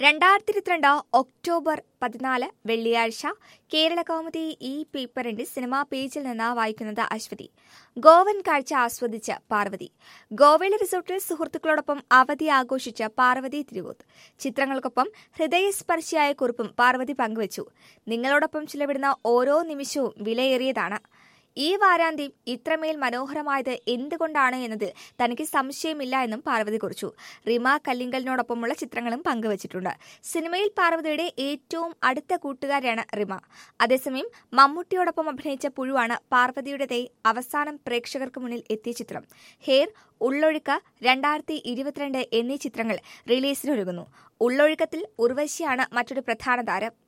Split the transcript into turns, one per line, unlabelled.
രണ്ടായിരത്തി ഇരുപത്തിരണ്ട് ഒക്ടോബർ പതിനാല് വെള്ളിയാഴ്ച കേരള കൗമുദി ഈ പേപ്പറിന്റെ സിനിമാ പേജിൽ നിന്ന് വായിക്കുന്നത് അശ്വതി ഗോവൻ കാഴ്ച ആസ്വദിച്ച് പാർവതി ഗോവയിലെ റിസോർട്ടിൽ സുഹൃത്തുക്കളോടൊപ്പം അവധി ആഘോഷിച്ച പാർവതി തിരുവോത്ത് ചിത്രങ്ങൾക്കൊപ്പം ഹൃദയസ്പർശിയായ കുറിപ്പും പാർവതി പങ്കുവച്ചു നിങ്ങളോടൊപ്പം ചിലവിടുന്ന ഓരോ നിമിഷവും വിലയേറിയതാണ് ഈ വാരാന്ത്യം ഇത്രമേൽ മനോഹരമായത് എന്തുകൊണ്ടാണ് എന്നതിൽ തനിക്ക് സംശയമില്ല എന്നും പാർവതി കുറിച്ചു റിമ കല്ലിങ്കലിനോടൊപ്പമുള്ള ചിത്രങ്ങളും പങ്കുവച്ചിട്ടുണ്ട് സിനിമയിൽ പാർവതിയുടെ ഏറ്റവും അടുത്ത കൂട്ടുകാരിയാണ് റിമ അതേസമയം മമ്മൂട്ടിയോടൊപ്പം അഭിനയിച്ച പുഴുവാണ് പാർവതിയുടേതായി അവസാനം പ്രേക്ഷകർക്ക് മുന്നിൽ എത്തിയ ചിത്രം ഹെയർ ഉള്ളൊഴുക്ക രണ്ടായിരത്തി ഇരുപത്തിരണ്ട് എന്നീ ചിത്രങ്ങൾ റിലീസിനൊരുങ്ങുന്നു ഉള്ളൊഴുക്കത്തിൽ ഉർവശിയാണ് മറ്റൊരു പ്രധാന താരം